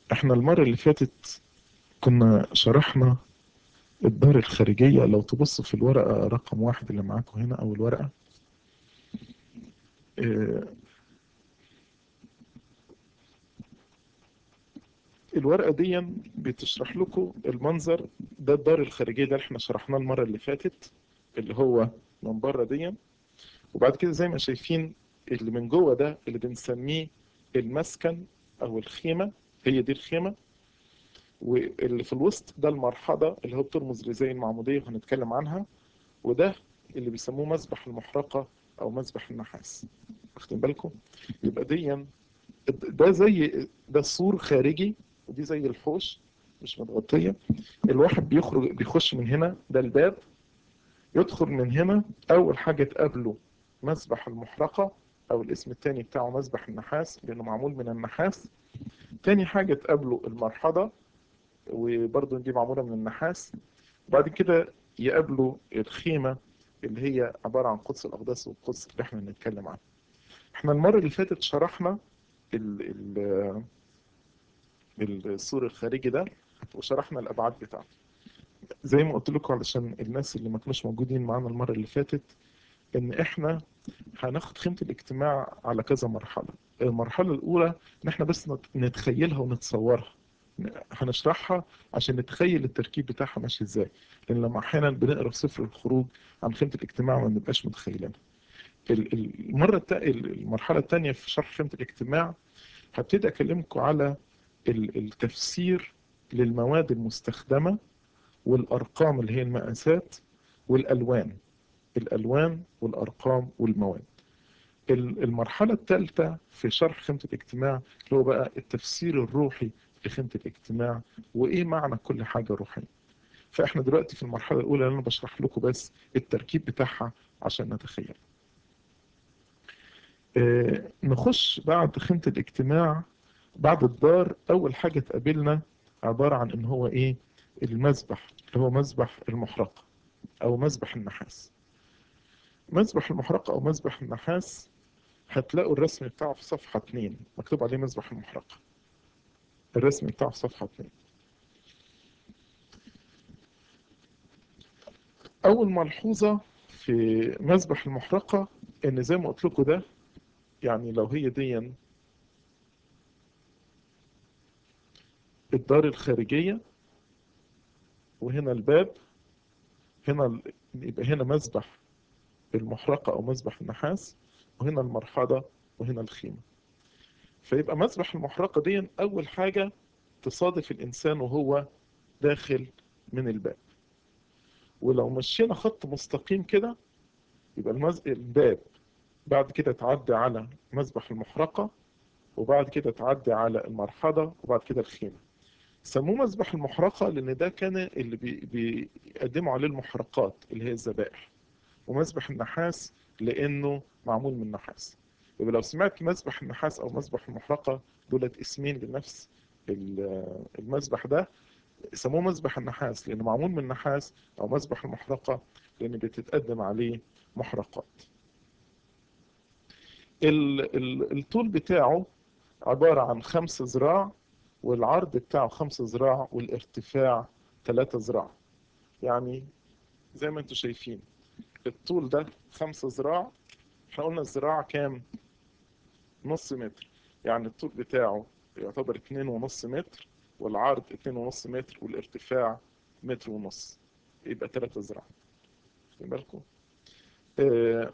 احنا المرة اللي فاتت كنا شرحنا الدار الخارجية لو تبصوا في الورقة رقم واحد اللي معاكم هنا او الورقة اه الورقة دي بتشرح لكم المنظر ده الدار الخارجية ده اللي احنا شرحناه المرة اللي فاتت اللي هو من بره دي وبعد كده زي ما شايفين اللي من جوه ده اللي بنسميه المسكن او الخيمة هي دي الخيمة واللي في الوسط ده المرحضة اللي هو بترمز لزي المعمودية وهنتكلم عنها وده اللي بيسموه مسبح المحرقة او مسبح النحاس واخدين بالكم يبقى دي ده زي ده سور خارجي ودي زي الحوش مش متغطية الواحد بيخرج بيخش من هنا ده الباب يدخل من هنا اول حاجة تقابله مسبح المحرقة او الاسم التاني بتاعه مسبح النحاس لانه معمول من النحاس تاني حاجة تقابله المرحضة وبرضه دي معمولة من النحاس وبعد كده يقابله الخيمة اللي هي عبارة عن قدس الأقداس والقدس اللي احنا بنتكلم عنه احنا المرة اللي فاتت شرحنا ال ال السور الخارجي ده وشرحنا الأبعاد بتاعته زي ما قلت لكم علشان الناس اللي ما كانوش موجودين معانا المرة اللي فاتت ان احنا هناخد خيمة الاجتماع على كذا مرحلة المرحلة الأولى ان احنا بس نتخيلها ونتصورها هنشرحها عشان نتخيل التركيب بتاعها ماشي ازاي لان لما احيانا بنقرا في سفر الخروج عن خيمة الاجتماع ما بنبقاش متخيلينها المرة التا... المرحلة الثانية في شرح خيمة الاجتماع هبتدي اكلمكم على التفسير للمواد المستخدمة والارقام اللي هي المقاسات والالوان الالوان والارقام والمواد المرحلة الثالثة في شرح خيمة الاجتماع اللي هو بقى التفسير الروحي لخيمة الاجتماع وايه معنى كل حاجة روحية فاحنا دلوقتي في المرحلة الاولى اللي انا بشرح لكم بس التركيب بتاعها عشان نتخيل اه نخش بعد خيمة الاجتماع بعد الدار اول حاجة تقابلنا عبارة عن ان هو ايه المذبح اللي هو مذبح المحرقة او مذبح النحاس مذبح المحرقة او مذبح النحاس هتلاقوا الرسم بتاعه في صفحة 2 مكتوب عليه مذبح المحرقة الرسم بتاعه في صفحة 2 اول ملحوظة في مذبح المحرقة ان زي ما قلت لكم ده يعني لو هي دي الدار الخارجية وهنا الباب هنا يبقى هنا مذبح المحرقة أو مذبح النحاس وهنا المرحضة وهنا الخيمة فيبقى مذبح المحرقة دي أول حاجة تصادف الإنسان وهو داخل من الباب ولو مشينا خط مستقيم كده يبقى المز... الباب بعد كده تعدي على مذبح المحرقة وبعد كده تعدي على المرحضة وبعد كده الخيمة سموه مذبح المحرقة لأن ده كان اللي بي... بيقدموا عليه المحرقات اللي هي الذبائح ومذبح النحاس لأنه معمول من نحاس يبقى لو سمعت مذبح النحاس أو مذبح المحرقة دولت اسمين لنفس المذبح ده سموه مذبح النحاس لأنه معمول من نحاس أو مذبح المحرقة لأن بتتقدم عليه محرقات الطول بتاعه عبارة عن خمس ذراع والعرض بتاعه خمس ذراع والارتفاع ثلاثة ذراع يعني زي ما انتم شايفين الطول ده خمسة ذراع احنا قلنا الذراع كام نص متر يعني الطول بتاعه يعتبر اتنين ونص متر والعرض اتنين ونص متر والارتفاع متر ونص يبقى تلاتة ذراع خدين بالكم اه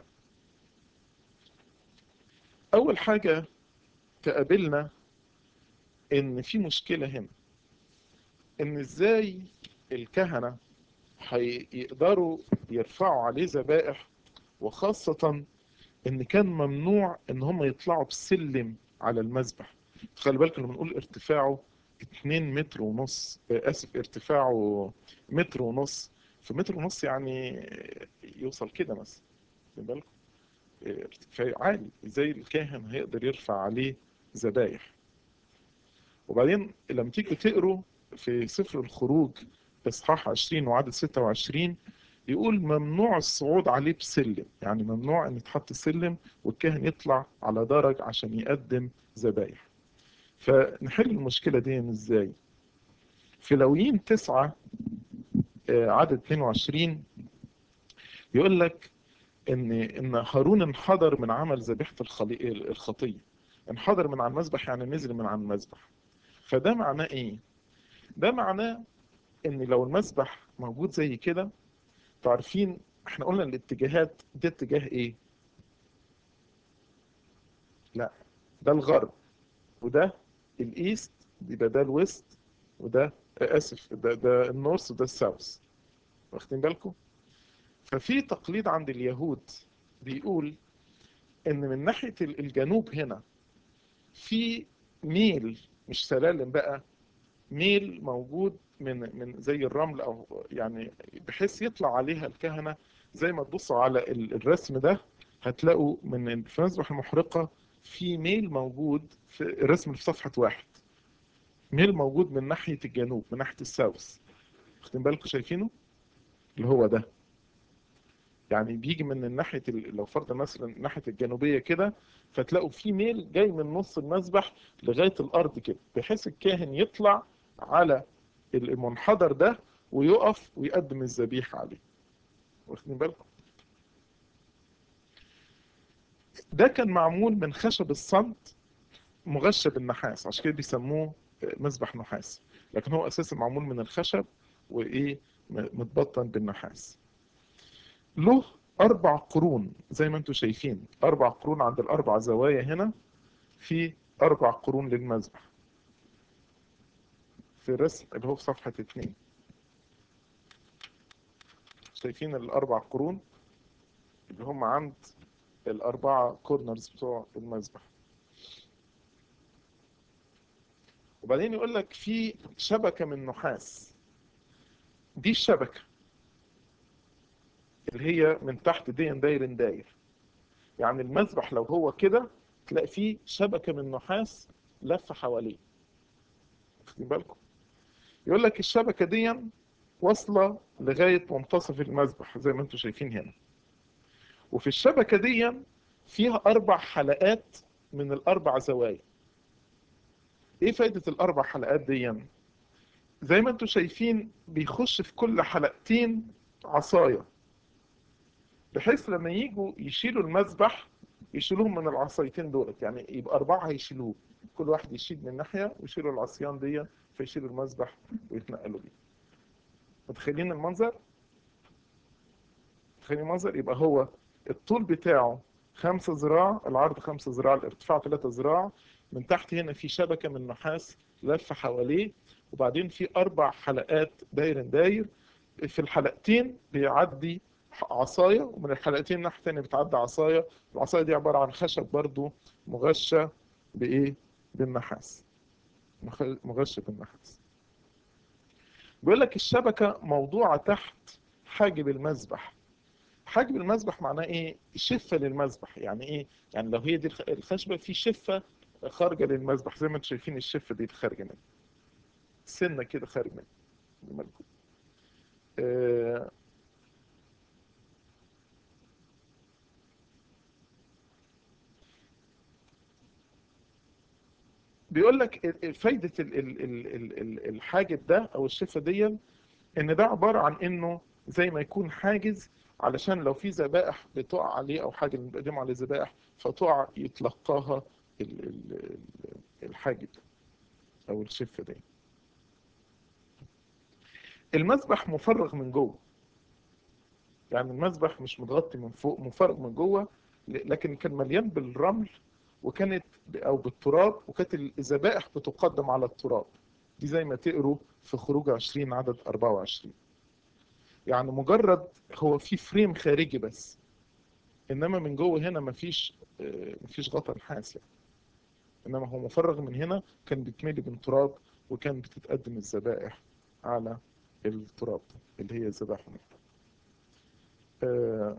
اول حاجة تقابلنا ان في مشكلة هنا ان ازاي الكهنة هيقدروا يرفعوا عليه ذبائح وخاصة ان كان ممنوع ان هم يطلعوا بسلم على المذبح خلي بالك لما نقول ارتفاعه 2 متر ونص اسف ارتفاعه متر ونص في متر ونص يعني يوصل كده مثلا خلي بالكم ارتفاع عالي ازاي الكاهن هيقدر يرفع عليه ذبايح وبعدين لما تيجوا تقروا في سفر الخروج اصحاح 20 وعدد 26 يقول ممنوع الصعود عليه بسلم يعني ممنوع ان يتحط سلم والكاهن يطلع على درج عشان يقدم ذبايح فنحل المشكلة دي ازاي في لويين تسعة عدد 22 يقول لك ان ان هارون انحدر من عمل ذبيحه الخطيه انحدر من على المذبح يعني نزل من على المذبح فده معناه ايه ده معناه ان لو المذبح موجود زي كده تعرفين احنا قلنا الاتجاهات ده اتجاه ايه لا ده الغرب وده الايست يبقى ده الويست وده اسف ده ده النورث وده الساوث واخدين بالكم ففي تقليد عند اليهود بيقول ان من ناحيه الجنوب هنا في ميل مش سلالم بقى ميل موجود من من زي الرمل او يعني بحيث يطلع عليها الكهنه زي ما تبصوا على الرسم ده هتلاقوا من في مذبح المحرقه في ميل موجود في الرسم في صفحه واحد ميل موجود من ناحيه الجنوب من ناحيه الساوث واخدين بالكم شايفينه اللي هو ده يعني بيجي من الناحيه لو فرض مثلا الناحيه الجنوبيه كده فتلاقوا في ميل جاي من نص المذبح لغايه الارض كده بحيث الكاهن يطلع على المنحدر ده ويقف ويقدم الذبيحه عليه واخدين بالكم ده كان معمول من خشب الصمت مغشى بالنحاس عشان كده بيسموه مذبح نحاس لكن هو اساسا معمول من الخشب وايه متبطن بالنحاس له أربع قرون زي ما انتم شايفين أربع قرون عند الأربع زوايا هنا في أربع قرون للمذبح في الرسم اللي هو في صفحة اتنين شايفين الأربع قرون اللي هم عند الأربعة كورنرز بتوع المذبح وبعدين يقول لك في شبكة من نحاس دي الشبكة اللي هي من تحت دي داير داير يعني المذبح لو هو كده تلاقي فيه شبكة من نحاس لفة حواليه واخدين بالكم يقول لك الشبكة دي واصلة لغاية منتصف المذبح زي ما انتم شايفين هنا وفي الشبكة دي فيها أربع حلقات من الأربع زوايا إيه فايدة الأربع حلقات دي؟ زي ما انتم شايفين بيخش في كل حلقتين عصايه بحيث لما يجوا يشيلوا المذبح يشيلوهم من العصايتين دولت يعني يبقى أربعة هيشيلوه كل واحد يشيل من ناحية ويشيلوا العصيان دي فيشيلوا المذبح ويتنقلوا بيه متخيلين المنظر؟ متخيلين المنظر؟ يبقى هو الطول بتاعه خمسة ذراع العرض خمسة ذراع الارتفاع ثلاثة ذراع من تحت هنا في شبكة من نحاس لفة حواليه وبعدين في أربع حلقات داير داير في الحلقتين بيعدي عصاية ومن الحلقتين الناحية التانية بتعدي عصاية العصاية دي عبارة عن خشب برضو مغشى بإيه؟ بالنحاس مغشى بالنحاس بيقول لك الشبكة موضوعة تحت حاجب المذبح حاجب المذبح معناه ايه شفة للمذبح يعني ايه يعني لو هي دي الخشبة في شفة خارجة للمذبح زي ما انتم شايفين الشفة دي خارجة منها سنة كده خارج منها آه بيقول لك فايدة الحاجب ده او الشفة دي ان ده عبارة عن انه زي ما يكون حاجز علشان لو في ذبائح بتقع عليه او حاجة بنقدم عليه ذبائح فتقع يتلقاها الحاجب او الشفة دي المذبح مفرغ من جوه يعني المذبح مش متغطي من فوق مفرغ من جوه لكن كان مليان بالرمل وكانت او بالتراب وكانت الذبائح بتقدم على التراب دي زي ما تقروا في خروج 20 عدد 24 يعني مجرد هو في فريم خارجي بس انما من جوه هنا مفيش مفيش غطا نحاس يعني انما هو مفرغ من هنا كان بيتملي بالتراب وكان بتتقدم الذبائح على التراب اللي هي الذبائح آه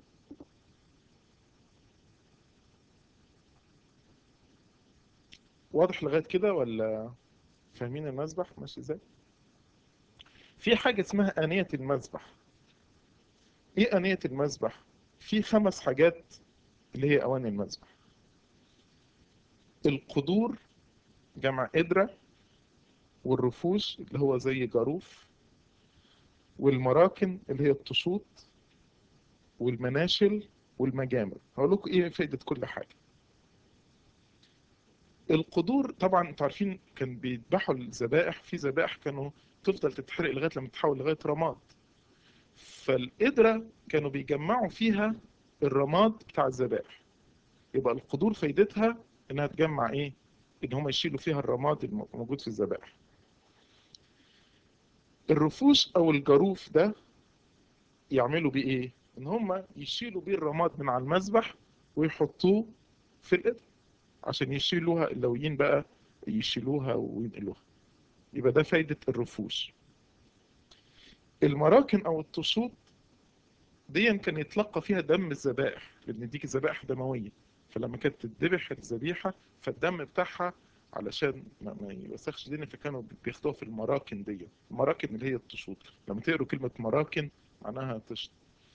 واضح لغايه كده ولا فاهمين المذبح ماشي ازاي في حاجه اسمها انيه المذبح ايه انيه المذبح في خمس حاجات اللي هي اواني المذبح القدور جمع قدرة والرفوش اللي هو زي جاروف والمراكن اللي هي الطشوط والمناشل والمجامر هقول لكم ايه فائدة كل حاجة القدور طبعا انتوا عارفين كان بيذبحوا الذبائح في ذبائح كانوا تفضل تتحرق لغايه لما تتحول لغايه رماد فالقدره كانوا بيجمعوا فيها الرماد بتاع الذبائح يبقى القدور فايدتها انها تجمع ايه ان هم يشيلوا فيها الرماد الموجود في الذبائح الرفوش او الجاروف ده يعملوا بيه ايه ان هم يشيلوا بيه الرماد من على المذبح ويحطوه في القدر عشان يشيلوها اللويين بقى يشيلوها وينقلوها يبقى ده فايدة الرفوش المراكن او الطشوط دي كان يتلقى فيها دم الذبائح لان ديك الذبائح دمويه فلما كانت تتذبح الذبيحه فالدم بتاعها علشان ما, ما يوسخش الدنيا فكانوا بياخدوها في المراكن دي المراكن اللي هي الطشوط لما تقروا كلمه مراكن معناها طشت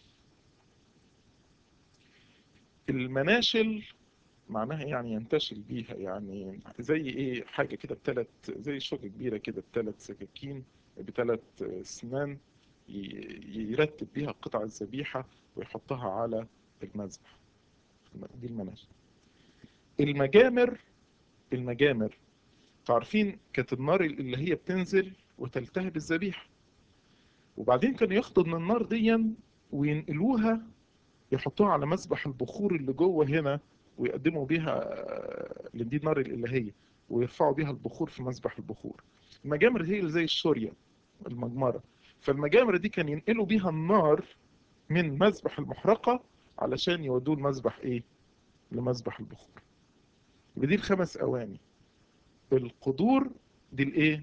المناشل معناها يعني ينتشل بيها يعني زي ايه حاجه كده بثلاث زي شوكه كبيره كده بثلاث سكاكين بثلاث اسنان يرتب بيها قطع الذبيحه ويحطها على المذبح دي المناشل المجامر المجامر تعرفين كانت النار اللي هي بتنزل وتلتهب الذبيحه وبعدين كانوا ياخدوا من النار دي وينقلوها يحطوها على مسبح البخور اللي جوه هنا ويقدموا بيها لدي النار الإلهية ويرفعوا بيها البخور في مسبح البخور المجامر هي اللي زي السوريا المجمرة فالمجامر دي كان ينقلوا بيها النار من مسبح المحرقة علشان يودوه المسبح ايه لمسبح البخور ودي الخمس اواني القدور دي الايه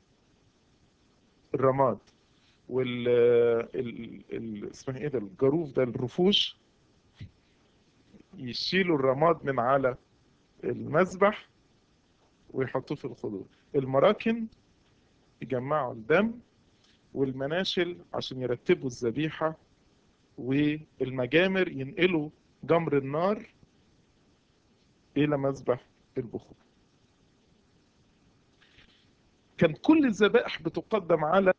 الرماد وال ال... ال... اسمها ايه ده الجاروف ده الرفوش يشيلوا الرماد من على المذبح ويحطوه في الخضور المراكن يجمعوا الدم والمناشل عشان يرتبوا الذبيحة والمجامر ينقلوا جمر النار إلى مذبح البخور كان كل الذبائح بتقدم على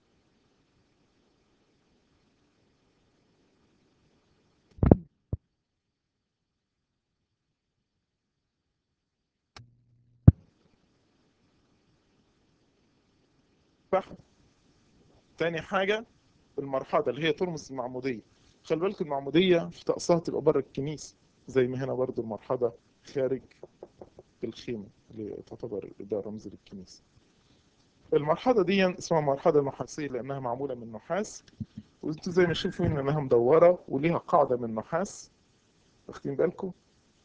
تاني حاجة المرحاضة اللي هي ترمز المعمودية خلي بالك المعمودية في طقسها تبقى بره الكنيسة زي ما هنا برضو المرحاضة خارج الخيمة اللي تعتبر ده رمز للكنيسة المرحاضة دي اسمها مرحاضة نحاسية لأنها معمولة من نحاس وانتوا زي ما شايفين انها مدورة وليها قاعدة من نحاس واخدين بالكم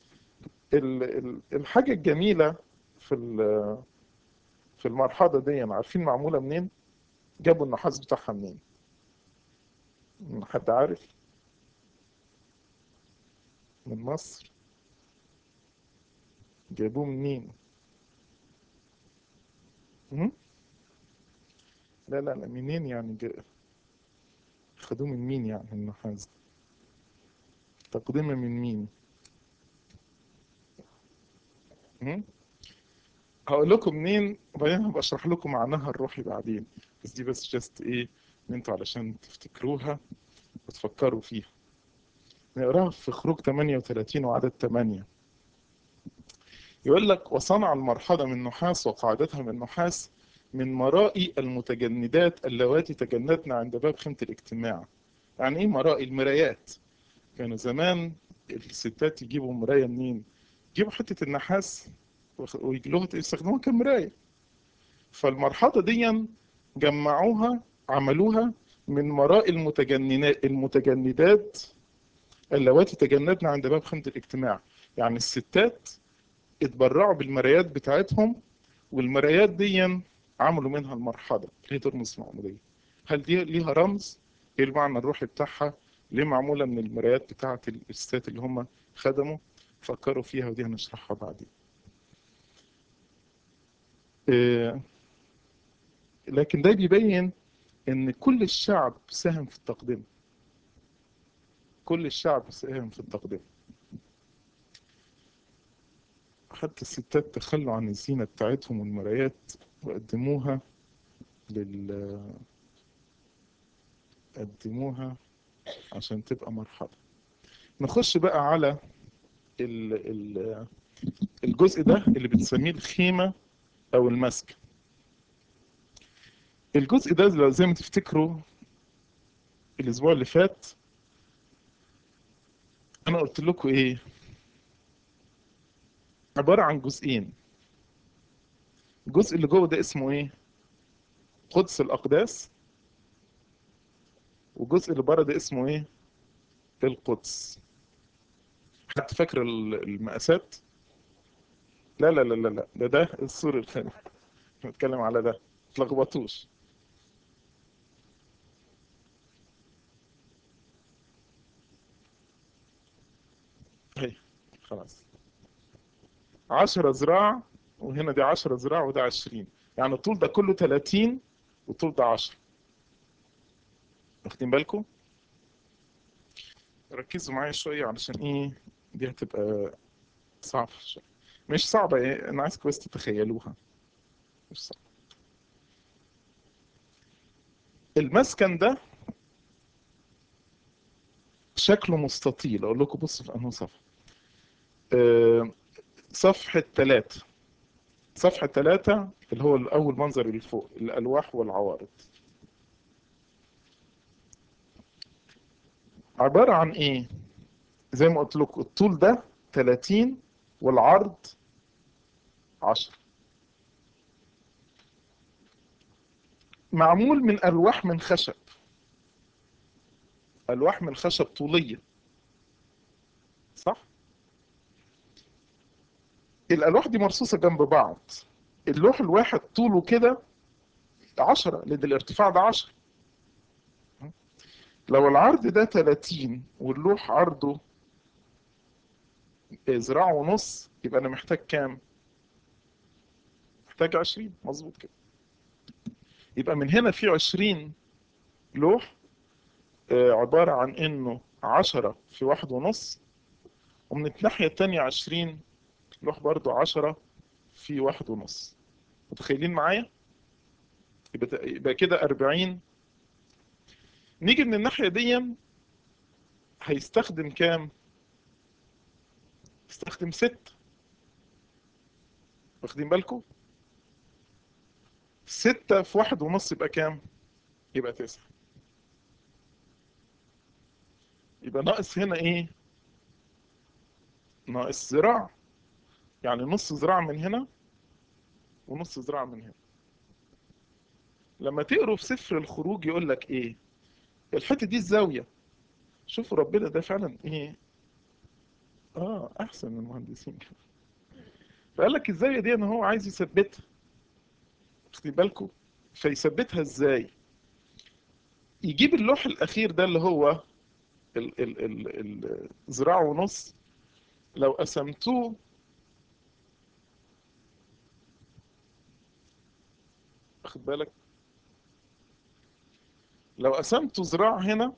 الحاجة الجميلة في في المرحاضة دي عارفين معمولة منين؟ جابوا النحاس بتاعها منين؟ حد عارف؟ من مصر جابوه منين؟ لا لا لا منين يعني جا... خدوه من مين يعني النحاس تقديمه من مين؟ هم؟ هقول لكم منين وبعدين هبقى اشرح لكم معناها الروحي بعدين بس دي بس جاست ايه ان انتوا علشان تفتكروها وتفكروا فيها نقراها في خروج 38 وعدد 8 يقول لك وصنع المرحلة من نحاس وقاعدتها من نحاس من مرائي المتجندات اللواتي تجندن عند باب خيمة الاجتماع يعني ايه مرائي المرايات كانوا زمان الستات يجيبوا مراية منين يجيبوا حتة النحاس ويجلوها يستخدموها كمراية فالمرحلة دي جمعوها عملوها من مراء المتجننات المتجندات اللواتي تجندن عند باب خيمة الاجتماع يعني الستات اتبرعوا بالمرايات بتاعتهم والمرايات دي عملوا منها المرحلة اللي هي ترمز المعمودية هل دي ليها رمز؟ ايه المعنى الروحي بتاعها؟ ليه معمولة من المرايات بتاعت الستات اللي هم خدموا؟ فكروا فيها ودي هنشرحها بعدين. إيه لكن ده بيبين ان كل الشعب ساهم في التقدمة. كل الشعب ساهم في التقدمة. حتى الستات تخلوا عن الزينة بتاعتهم والمرايات وقدموها لل قدموها عشان تبقى مرحلة نخش بقى على ال... ال... الجزء ده اللي بنسميه الخيمة أو المسكن الجزء ده لو زي ما تفتكروا الأسبوع اللي فات أنا قلت لكم إيه عبارة عن جزئين الجزء اللي جوه ده اسمه إيه قدس الأقداس والجزء اللي بره ده اسمه إيه القدس حد فاكر المقاسات لا لا لا لا لا ده ده السور الخارجي بنتكلم على ده تلخبطوش اهي خلاص 10 ذراع وهنا دي 10 ذراع وده 20 يعني الطول ده كله 30 والطول ده 10 واخدين بالكم ركزوا معايا شويه علشان ايه دي هتبقى صعبه شويه مش صعبه ايه انا عايزكم بس تتخيلوها مش صعبه المسكن ده شكله مستطيل اقول لكم بصوا في انه صفحه أه صفحه ثلاثة صفحه ثلاثة اللي هو الاول منظر اللي فوق الالواح والعوارض عباره عن ايه زي ما قلت لكم الطول ده 30 والعرض 10 معمول من ألواح من خشب ألواح من خشب طولية صح؟ الألواح دي مرصوصة جنب بعض اللوح الواحد طوله كده 10 لأن الارتفاع ده 10 لو العرض ده 30 واللوح عرضه ذراع ونص يبقى أنا محتاج كام؟ محتاج 20 مظبوط كده يبقى من هنا في 20 لوح عبارة عن انه 10 في واحد ونص ومن الناحية التانية 20 لوح برضو 10 في واحد ونص متخيلين معايا؟ يبقى يبقى كده 40 نيجي من الناحية دي هيستخدم كام؟ يستخدم 6 واخدين بالكم؟ ستة في واحد ونص يبقى كام؟ يبقى تسعة يبقى ناقص هنا ايه؟ ناقص ذراع يعني نص ذراع من هنا ونص ذراع من هنا لما تقروا في سفر الخروج يقول لك ايه؟ الحتة دي الزاوية شوفوا ربنا ده فعلا ايه؟ اه احسن من المهندسين فقال لك الزاوية دي ان هو عايز يثبتها واخدين بالكم فيثبتها ازاي يجيب اللوح الاخير ده اللي هو الذراع ونص لو قسمتوه واخد بالك لو قسمته ذراع هنا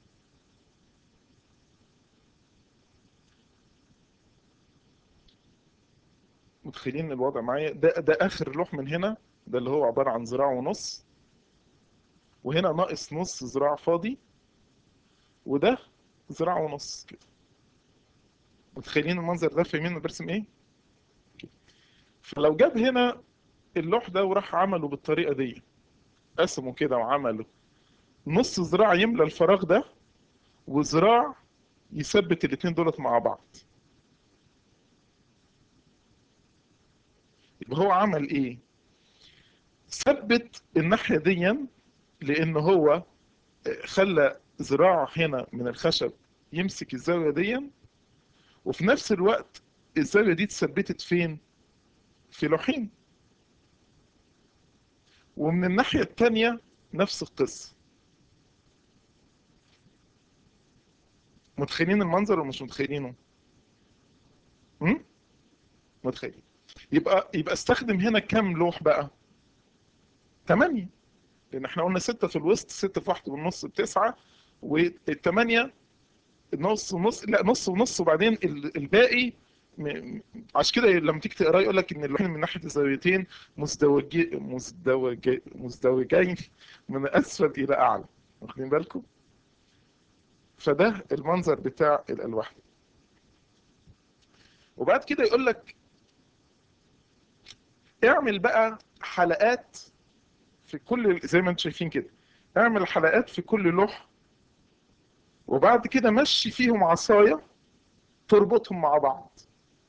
متخيلين الوضع معايا ده ده اخر لوح من هنا ده اللي هو عبارة عن ذراع ونص وهنا ناقص نص ذراع فاضي وده ذراع ونص كده متخيلين المنظر ده فاهمين انا برسم ايه كده. فلو جاب هنا اللوح ده وراح عمله بالطريقة دي قسمه كده وعمله نص ذراع يملى الفراغ ده وذراع يثبت الاتنين دولت مع بعض يبقى هو عمل ايه ثبت الناحية دي لان هو خلى ذراع هنا من الخشب يمسك الزاوية دي وفي نفس الوقت الزاوية دي اتثبتت فين في لوحين ومن الناحية التانية نفس القصة متخيلين المنظر ولا مش متخيلينه؟ امم متخيلين يبقى يبقى استخدم هنا كام لوح بقى؟ ثمانية لأن احنا قلنا ستة في الوسط ستة في واحد والنص بتسعة والثمانية نص ونص لا نص ونص وبعدين الباقي م... عشان كده لما تيجي تقرا يقول لك ان اللوحين من ناحيه الزاويتين مزدوجي مزدوجي مزدوجين من اسفل الى اعلى واخدين بالكم فده المنظر بتاع الالواح وبعد كده يقول لك اعمل بقى حلقات في كل زي ما انتم شايفين كده اعمل حلقات في كل لوح وبعد كده مشي فيهم عصايه تربطهم مع بعض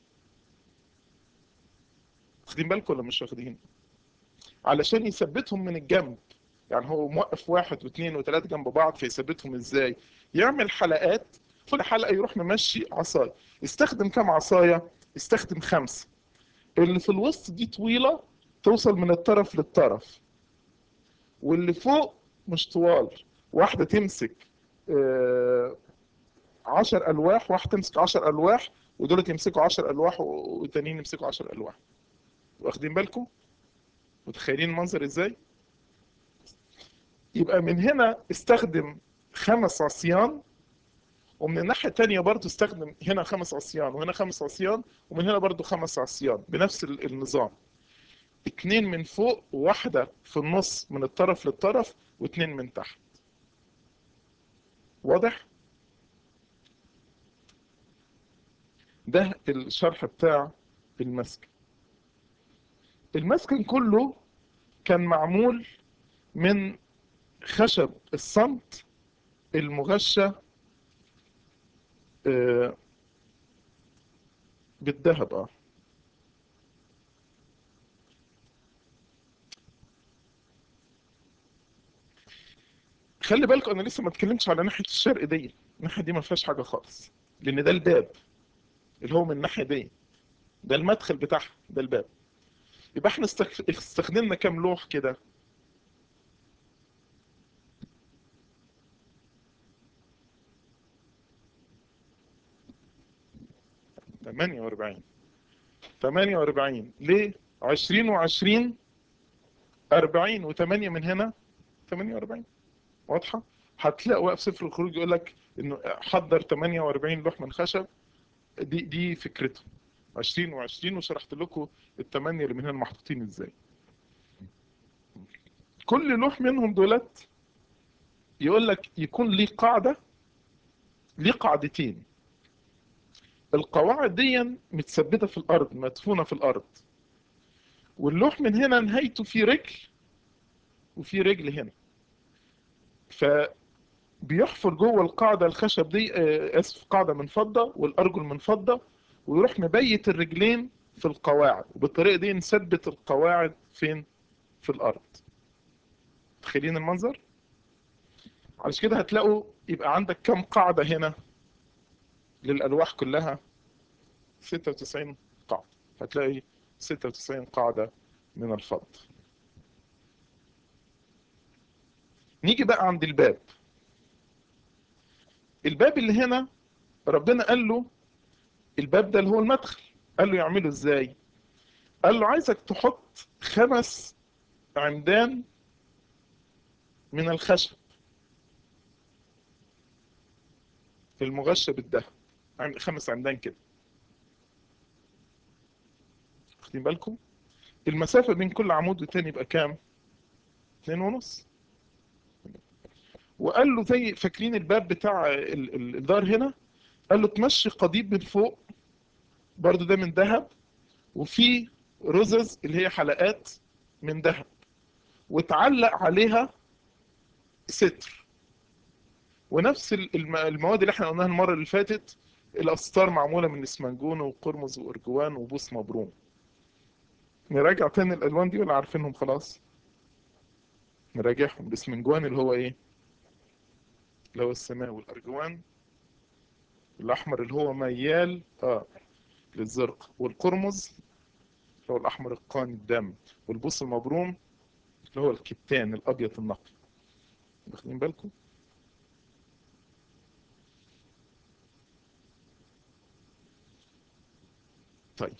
واخدين بالكم ولا مش واخدين علشان يثبتهم من الجنب يعني هو موقف واحد واثنين وثلاثة جنب بعض فيثبتهم ازاي يعمل حلقات كل حلقة يروح ممشي عصاية استخدم كم عصاية استخدم خمسة اللي في الوسط دي طويلة توصل من الطرف للطرف واللي فوق مش طوال واحدة تمسك آه عشر ألواح واحدة تمسك عشر ألواح ودول يمسكوا عشر ألواح والتانيين يمسكوا عشر ألواح واخدين بالكم متخيلين المنظر ازاي يبقى من هنا استخدم خمس عصيان ومن الناحية التانية برضو استخدم هنا خمس عصيان وهنا خمس عصيان ومن هنا برضو خمس عصيان بنفس النظام اتنين من فوق وواحدة في النص من الطرف للطرف واتنين من تحت واضح؟ ده الشرح بتاع المسكن المسكن كله كان معمول من خشب الصمت المغشى بالذهب اه خلي بالكم انا لسه ما اتكلمتش على ناحيه الشرق دي الناحيه دي ما فيهاش حاجه خالص لان ده الباب اللي هو من الناحيه دي ده المدخل بتاعها ده الباب يبقى احنا استخدمنا كام لوح كده 48 48 ليه 20 و20 40 و8 من هنا 48 واضحة هتلاقوا بقى في سفر الخروج يقول لك انه حضر 48 لوح من خشب دي دي فكرته 20 و20 وشرحت لكم الثمانية اللي من هنا محطوطين ازاي كل لوح منهم دولت يقول لك يكون ليه قاعدة ليه قاعدتين القواعد دي متثبتة في الأرض مدفونة في الأرض واللوح من هنا نهايته في رجل وفي رجل هنا فبيحفر جوه القاعدة الخشب دي اسف قاعدة من فضة والأرجل من فضة ويروح مبيت الرجلين في القواعد وبالطريقة دي نثبت القواعد فين في الأرض تخيلين المنظر علشان كده هتلاقوا يبقى عندك كم قاعدة هنا للألواح كلها 96 قاعدة هتلاقي 96 قاعدة من الفضة نيجي بقى عند الباب الباب اللي هنا ربنا قال له الباب ده اللي هو المدخل قال له يعمله ازاي قال له عايزك تحط خمس عمدان من الخشب المغشى بالذهب خمس عمدان كده واخدين بالكم المسافة بين كل عمود والتاني يبقى كام اتنين ونص وقال له زي فاكرين الباب بتاع الدار هنا قال له تمشي قضيب من فوق برضو ده من ذهب وفي رزز اللي هي حلقات من ذهب وتعلق عليها ستر ونفس المواد اللي احنا قلناها المرة اللي فاتت الأستار معمولة من اسمنجون وقرمز وأرجوان وبوس مبروم نراجع تاني الألوان دي ولا عارفينهم خلاص نراجعهم الاسمنجوان اللي هو ايه اللي هو السماء والأرجوان الأحمر اللي هو ميال اه للزرق والقرمز اللي هو الأحمر القاني الدم والبوس المبروم اللي هو الكتان الأبيض النقي واخدين بالكم طيب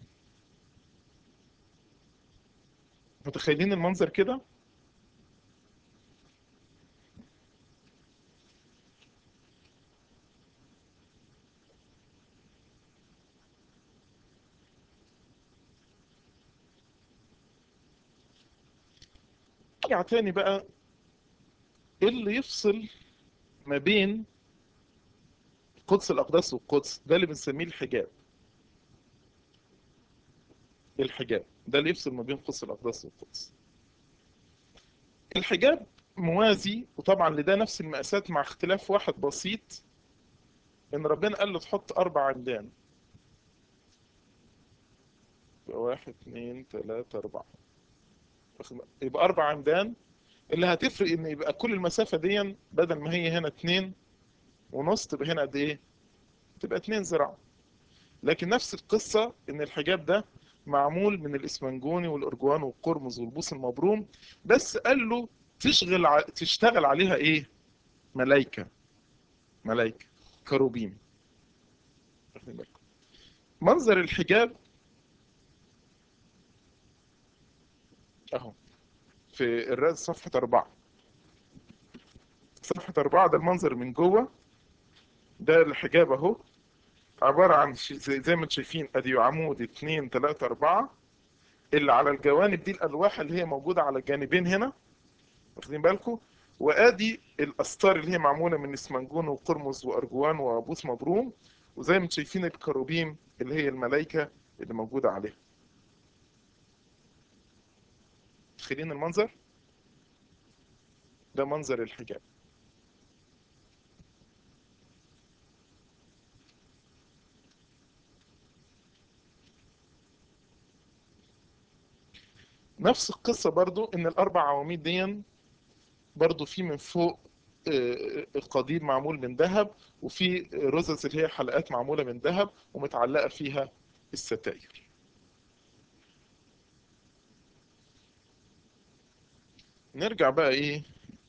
متخيلين المنظر كده نرجع تاني بقى ايه اللي يفصل ما بين قدس الأقداس والقدس ده اللي بنسميه الحجاب الحجاب ده اللي يفصل ما بين قدس الأقداس والقدس الحجاب موازي وطبعا لده نفس المقاسات مع اختلاف واحد بسيط ان ربنا قال له تحط اربع عمدان واحد اتنين تلاتة اربعة يبقى اربع عمدان اللي هتفرق ان يبقى كل المسافة دي بدل ما هي هنا اتنين ونص تبقى هنا قد ايه تبقى اتنين ذراع لكن نفس القصة ان الحجاب ده معمول من الاسمنجوني والارجوان والقرمز والبوس المبروم بس قال له تشغل ع... تشتغل عليها ايه ملايكة ملايكة كروبيم منظر الحجاب اهو في الرأس صفحة أربعة صفحة أربعة ده المنظر من جوه ده الحجاب اهو عبارة عن زي, زي ما انتم شايفين ادي عمود اتنين تلاتة اربعة اللي على الجوانب دي الالواح اللي هي موجودة على الجانبين هنا واخدين بالكم وادي الاستار اللي هي معمولة من اسمنجون وقرمز وارجوان وبوس مبروم وزي ما انتم شايفين الكروبيم اللي هي الملائكة اللي موجودة عليها متخيلين المنظر ده منظر الحجاب نفس القصة برضو ان الاربع عواميد دي برضو في من فوق القضيب معمول من ذهب وفي رزز اللي هي حلقات معمولة من ذهب ومتعلقة فيها الستائر نرجع بقى ايه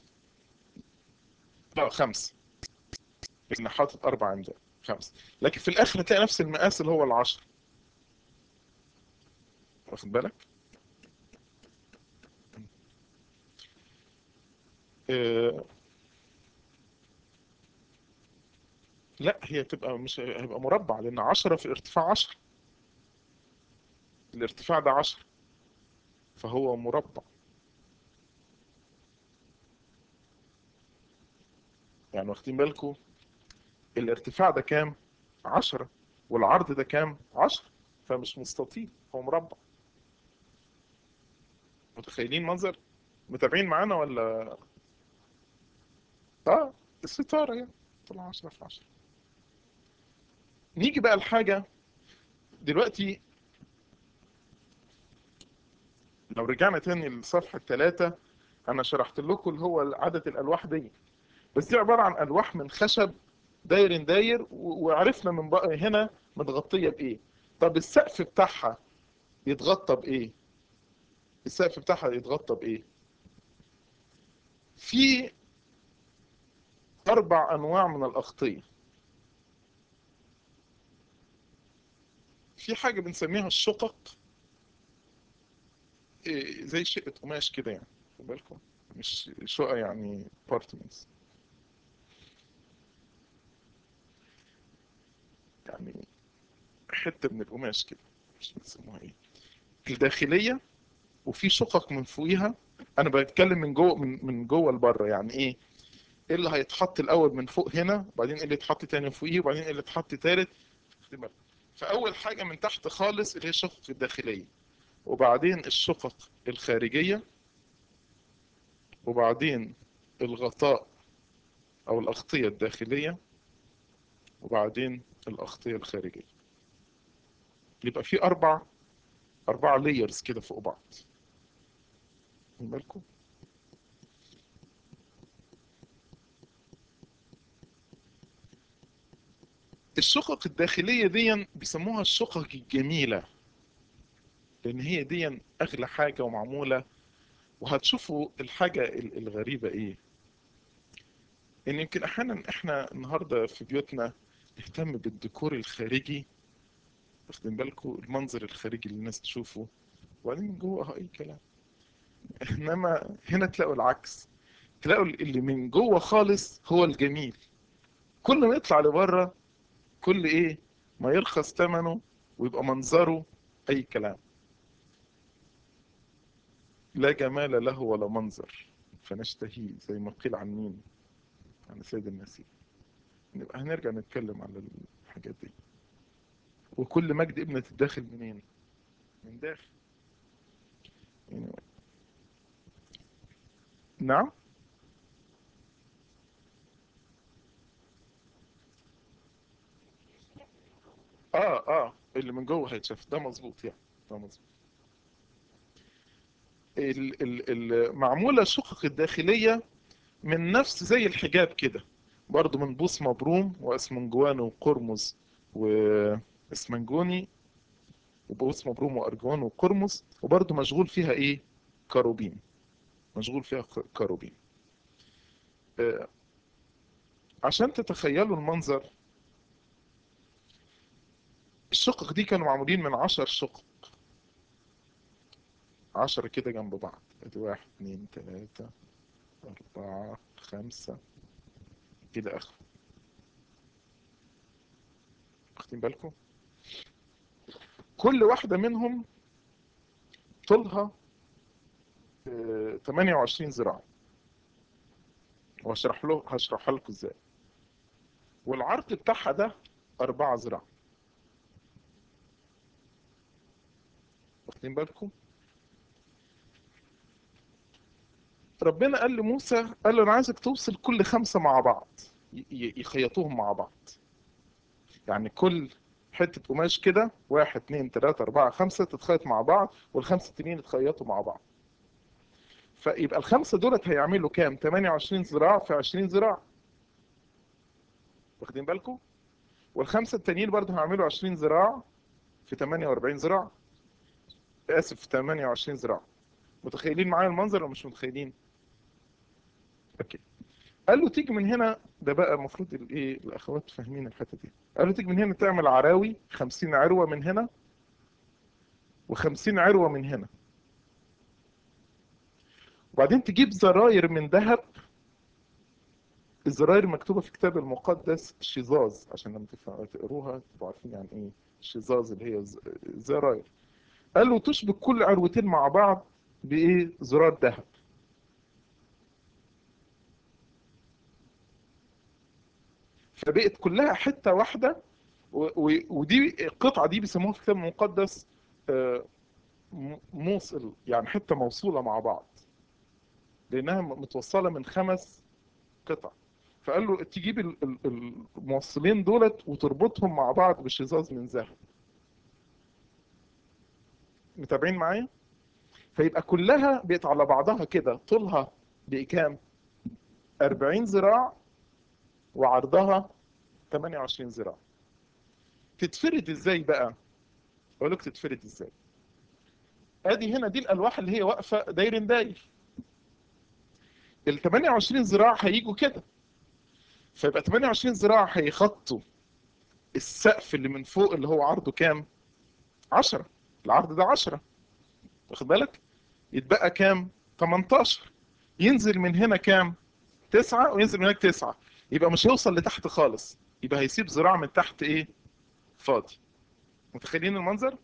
لا خمسة احنا حاطط اربع عمدان خمسة لكن في الاخر هتلاقي نفس المقاس اللي هو العشر واخد بالك آه لا هي تبقى مش هيبقى مربع لان 10 في ارتفاع 10 الارتفاع ده 10 فهو مربع يعني واخدين بالكم الارتفاع ده كام 10 والعرض ده كام 10 فمش مستطيل هو مربع متخيلين منظر متابعين معانا ولا اه الستارة يعني طلع 10 في 10 نيجي بقى الحاجة دلوقتي لو رجعنا تاني لصفحة ثلاثة أنا شرحت لكم اللي هو عدد الألواح دي بس دي عبارة عن ألواح من خشب داير داير وعرفنا من بقى هنا متغطية بإيه طب السقف بتاعها يتغطى بإيه السقف بتاعها يتغطى بإيه في أربع أنواع من الأغطية في حاجة بنسميها الشقق إيه زي شقة قماش كده يعني خد بالكم مش شقة يعني بارتمنتس يعني حتة من القماش كده مش بنسموها ايه الداخلية وفي شقق من فوقيها انا بتكلم من جوه من من جوه لبره يعني ايه ايه اللي هيتحط الاول من فوق هنا وبعدين ايه اللي يتحط تاني فوقيه وبعدين ايه اللي يتحط تالت فاول حاجه من تحت خالص اللي هي الشقق الداخليه وبعدين الشقق الخارجيه وبعدين الغطاء او الاغطيه الداخليه وبعدين الاغطيه الخارجيه يبقى في اربع اربع لايرز كده فوق بعض بالكم الشقق الداخلية دي بيسموها الشقق الجميلة لأن هي دي أغلى حاجة ومعمولة وهتشوفوا الحاجة الغريبة إيه إن يمكن أحيانا إحنا النهاردة في بيوتنا نهتم بالديكور الخارجي واخدين بالكم المنظر الخارجي اللي الناس تشوفه وبعدين من جوه أي كلام إنما هنا تلاقوا العكس تلاقوا اللي من جوه خالص هو الجميل كل ما يطلع لبره كل ايه ما يرخص ثمنه ويبقى منظره اي كلام لا جمال له ولا منظر فنشتهيه زي ما قيل عن مين عن سيد المسيح نبقى هنرجع نتكلم على الحاجات دي وكل مجد ابنة الداخل منين من داخل يعني نعم اه اه اللي من جوه هيتشاف ده مظبوط يعني ده مظبوط ال- ال- ال- معمولة الشقق الداخلية من نفس زي الحجاب كده برضو من بوص مبروم واسمنجوان وقرمز واسمنجوني وبوص مبروم وارجوان وقرمز وبرضو مشغول فيها ايه كروبين مشغول فيها ك- كروبين آه، عشان تتخيلوا المنظر الشقق دي كانوا معمولين من عشر شقق عشرة كده جنب بعض ادي واحد اتنين تلاتة أربعة خمسة إلى آخره واخدين بالكم كل واحدة منهم طولها آه، 28 ذراع وهشرح له هشرحها لكم ازاي والعرض بتاعها ده 4 ذراع واخدين بالكم ربنا قال لموسى قال له انا عايزك توصل كل خمسة مع بعض ي- ي- يخيطوهم مع بعض يعني كل حتة قماش كده واحد اتنين تلاتة أربعة خمسة تتخيط مع بعض والخمسة التانيين يتخيطوا مع بعض فيبقى الخمسة دولت هيعملوا كام 28 ذراع في 20 ذراع واخدين بالكم والخمسة التانيين برضه هيعملوا 20 ذراع في 48 ذراع آسف في 28 ذراع متخيلين معايا المنظر ولا مش متخيلين اوكي قال له تيجي من هنا ده بقى المفروض الايه الاخوات فاهمين الحته دي قال له تيجي من هنا تعمل عراوي 50 عروه من هنا و50 عروه من هنا وبعدين تجيب زراير من ذهب الزراير مكتوبه في الكتاب المقدس شظاظ عشان لما تفهم- تقروها تبقوا عارفين يعني ايه شظاظ اللي هي ز- زراير قال له تشبك كل عروتين مع بعض بايه زرار ذهب فبقت كلها حته واحده و- و- ودي القطعه دي بيسموها في الكتاب المقدس آه، م- موصل يعني حته موصوله مع بعض لانها م- متوصله من خمس قطع فقال له تجيب ال- ال- الموصلين دولت وتربطهم مع بعض بشظاظ من ذهب متابعين معايا فيبقى كلها بقت على بعضها كده طولها بكام 40 ذراع وعرضها 28 ذراع تتفرد ازاي بقى اقول لك تتفرد ازاي ادي هنا دي الالواح اللي هي واقفه داير داير ال 28 ذراع هيجوا كده فيبقى 28 ذراع هيخطوا السقف اللي من فوق اللي هو عرضه كام 10 العرض ده 10 واخد بالك يتبقى كام 18 ينزل من هنا كام 9 وينزل من هناك 9 يبقى مش هيوصل لتحت خالص يبقى هيسيب ذراع من تحت ايه فاضي متخيلين المنظر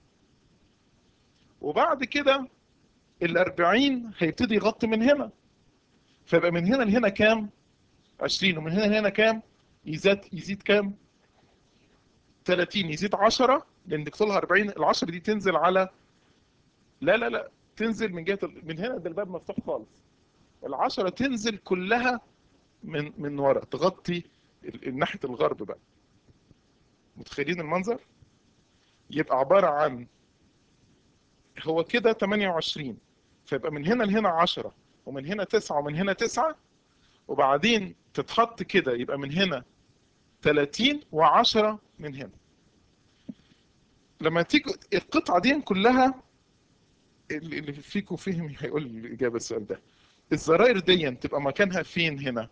وبعد كده ال 40 هيبتدي يغطي من هنا فيبقى من هنا لهنا كام 20 ومن هنا لهنا كام يزيد يزيد كام 30 يزيد 10 لان طولها 40 ال 10 دي تنزل على لا لا لا تنزل من جهه ال- من هنا ده الباب مفتوح خالص ال10 تنزل كلها من من ورا تغطي ال- ال- ناحيه الغرب بقى متخيلين المنظر يبقى عباره عن هو كده 28 فيبقى من هنا لهنا 10 ومن هنا 9 ومن هنا 9 وبعدين تتحط كده يبقى من هنا 30 و10 من هنا لما تيجي القطعة دي كلها اللي اللي فيكم فهم هيقول لي الإجابة السؤال ده الزراير دي تبقى مكانها فين هنا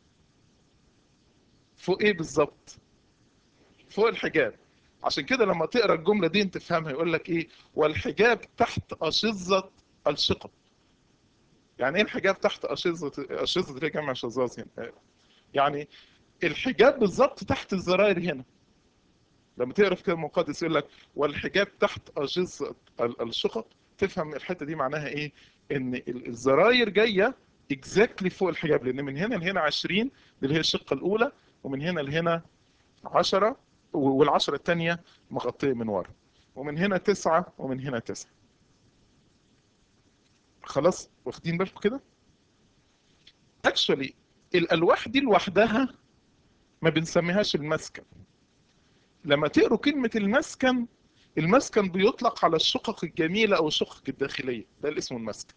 فوق ايه بالظبط فوق الحجاب عشان كده لما تقرا الجملة دي تفهمها يقول لك ايه والحجاب تحت أشظة الشقق يعني ايه الحجاب تحت أشظة أشظة اللي هي جمع شظاظ هنا يعني الحجاب بالظبط تحت الزراير هنا لما تقرا في الكتاب المقدس يقول لك والحجاب تحت أجهزة ال- الشقق تفهم الحته دي معناها ايه ان الزراير جايه اكزاكتلي فوق الحجاب لان من هنا لهنا 20 اللي هي الشقه الاولى ومن هنا لهنا 10 والعشرة الثانية مغطية من ورا ومن هنا تسعة ومن هنا تسعة خلاص واخدين بالكم كده اكشولي الالواح دي لوحدها ما بنسميهاش المسكن لما تقروا كلمة المسكن المسكن بيطلق على الشقق الجميلة او الشقق الداخلية ده اللي اسمه المسكن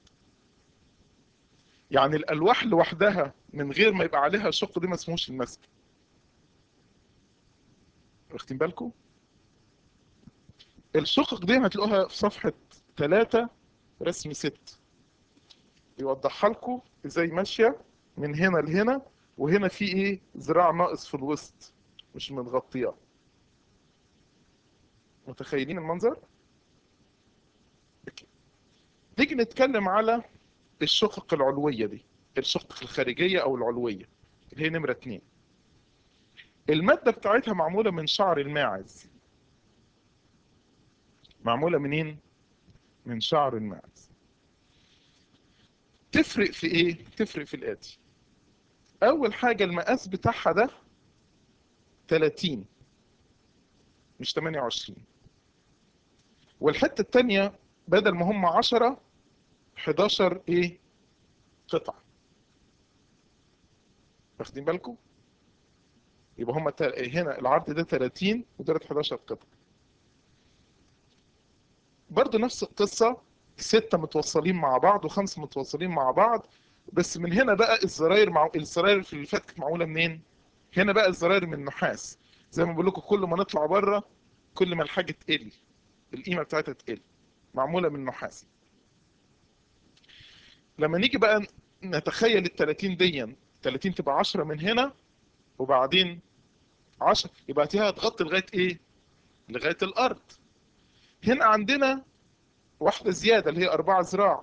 يعني الالواح لوحدها من غير ما يبقى عليها شق دي ما اسمهوش المسكن واخدين بالكم الشقق دي هتلاقوها في صفحة 3 رسم 6 يوضحها لكم ازاي ماشية من هنا لهنا وهنا في ايه ذراع ناقص في الوسط مش متغطية متخيلين المنظر نيجي نتكلم على الشقق العلوية دي الشقق الخارجية او العلوية اللي هي نمرة 2 المادة بتاعتها معمولة من شعر الماعز معمولة منين؟ من شعر الماعز تفرق في ايه؟ تفرق في الآتي أول حاجة المقاس بتاعها ده 30 مش 28 والحتة التانية بدل ما هم 10 11 ايه؟ قطعة واخدين بالكم؟ يبقى هم هنا العرض ده 30 ودولت 11 قطعة برضو نفس القصة ستة متوصلين مع بعض وخمسة متوصلين مع بعض بس من هنا بقى الزراير مع الزراير في اللي فاتت كانت معمولة منين؟ هنا بقى الزراير من نحاس زي ما بقول لكم كل ما نطلع بره كل ما الحاجة تقل القيمة بتاعتها تقل معمولة من نحاس لما نيجي بقى نتخيل ال 30 دي 30 تبقى 10 من هنا وبعدين 10 يبقى دي هتغطي لغايه ايه؟ لغايه الارض. هنا عندنا واحده زياده اللي هي 4 ذراع.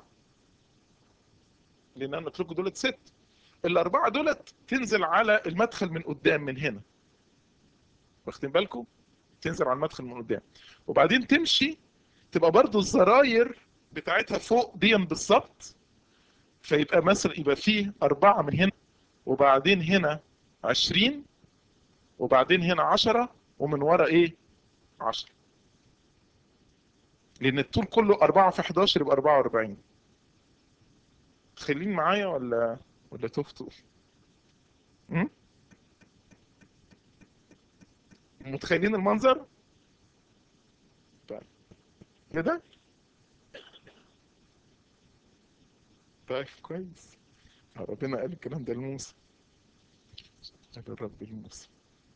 لان انا قلت لكم دولت ست. الاربعه دولت تنزل على المدخل من قدام من هنا. واخدين بالكم؟ تنزل على المدخل من قدام. وبعدين تمشي تبقى برضو الزراير بتاعتها فوق دي بالظبط. فيبقى مثلا يبقى فيه أربعة من هنا وبعدين هنا عشرين وبعدين هنا عشرة ومن ورا ايه عشرة لان الطول كله اربعة في حداشر يبقى اربعة واربعين خلين معايا ولا ولا تفتوا متخيلين المنظر طيب كده طيب كويس ربنا قال الكلام ده لموسى قال الرب لموسى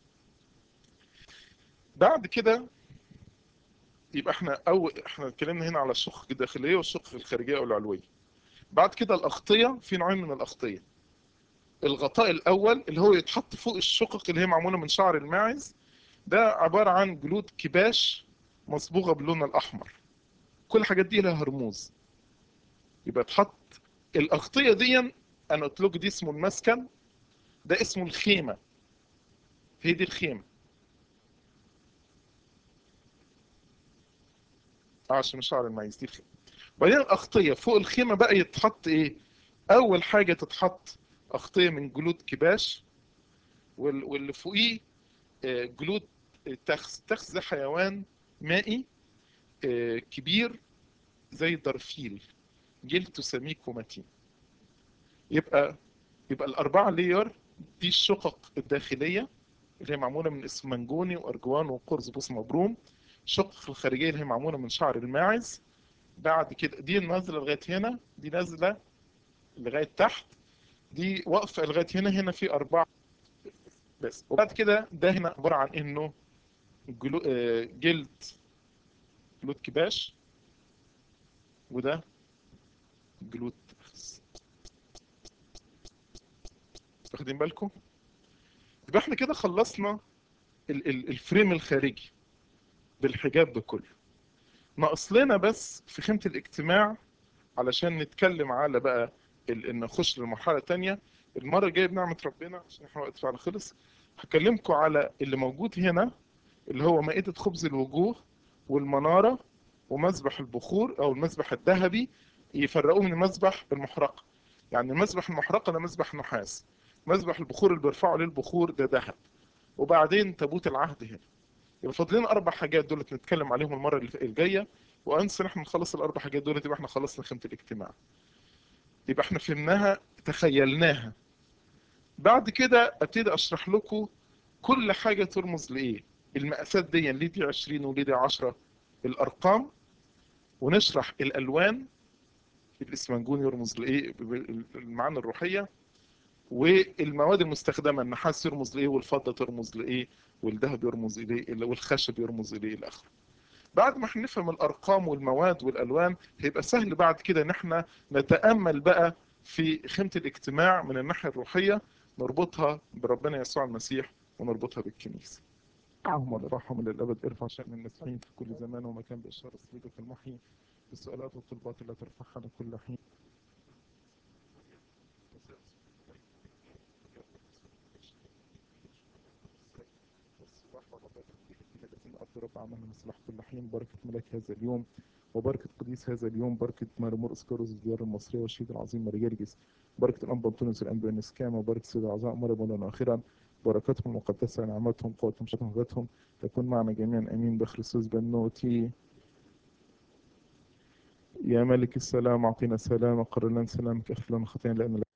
بعد كده يبقى احنا اول احنا اتكلمنا هنا على الشقق الداخليه والشقق الخارجيه او العلويه بعد كده الاغطيه في نوعين من الاغطيه الغطاء الاول اللي هو يتحط فوق الشقق اللي هي معموله من شعر الماعز ده عباره عن جلود كباش مصبوغه باللون الاحمر كل الحاجات دي لها رموز يبقى تحط الاغطيه دي انا قلت لكم دي اسمه المسكن ده اسمه الخيمه هي دي الخيمه اه عشان شعر الماعز دي الخيمه وبعدين الاغطيه فوق الخيمه بقى يتحط ايه اول حاجه تتحط اغطيه من جلود كباش واللي فوقيه جلود تخس تخس ده حيوان مائي كبير زي الدرفيل جلده سميك ومتين يبقى يبقى الأربعة لير دي الشقق الداخلية اللي هي معمولة من اسمنجوني وأرجوان وقرز بوس مبروم الشقق الخارجية اللي هي معمولة من شعر الماعز بعد كده دي نازلة لغاية هنا دي نازلة لغاية تحت دي واقفة لغاية هنا هنا في أربعة بس وبعد كده ده هنا عبارة عن إنه جلو... جلد جلود كباش وده جلود واخدين بالكم يبقى احنا كده خلصنا ال ال الفريم الخارجي بالحجاب ده كله ناقص لنا بس في خيمة الاجتماع علشان نتكلم على بقى ان نخش للمرحلة الثانية المرة الجاية بنعمة ربنا عشان احنا وقت فعلا خلص هكلمكم على اللي موجود هنا اللي هو مائدة خبز الوجوه والمنارة ومذبح البخور او المذبح الذهبي يفرقوه من المذبح المحرقة يعني المذبح المحرقة ده مذبح نحاس مذبح البخور اللي بيرفعوا عليه البخور ده ذهب وبعدين تابوت العهد هنا يبقى فاضلين اربع حاجات دول نتكلم عليهم المره الجايه وانسى احنا نخلص الاربع حاجات دول يبقى احنا خلصنا خيمه الاجتماع يبقى احنا فهمناها تخيلناها بعد كده ابتدي اشرح لكم كل حاجه ترمز لايه المقاسات دي ليه دي 20 وليه دي 10 الارقام ونشرح الالوان الاسمنجون يرمز لايه المعاني الروحيه والمواد المستخدمه النحاس يرمز لايه والفضه ترمز لايه والذهب يرمز اليه والخشب يرمز اليه الى اخره بعد ما احنا نفهم الارقام والمواد والالوان هيبقى سهل بعد كده ان احنا نتامل بقى في خيمه الاجتماع من الناحيه الروحيه نربطها بربنا يسوع المسيح ونربطها بالكنيسه اللهم ارفعهم للابد ارفع شان المسيحيين في كل زمان ومكان باشاره صليبك المحيي بالسؤالات والطلبات التي ترفعها كل حين رب عملنا مصلح كل حين بركة ملاك هذا اليوم وبركة قديس هذا اليوم بركة مارمور اسكاروس الديار المصرية والشهيد العظيم ماريجرجس بركة الأنبا أنطونيوس الأنبا نسكام وبركة سيد الأعضاء مرة آخرا بركاتهم المقدسة نعمتهم قوتهم شتهم غدتهم تكون معنا جميعا أمين بخريستوس بنوتي يا ملك السلام أعطينا سلام وقرر لنا سلامك اغفر لنا خطايانا لأن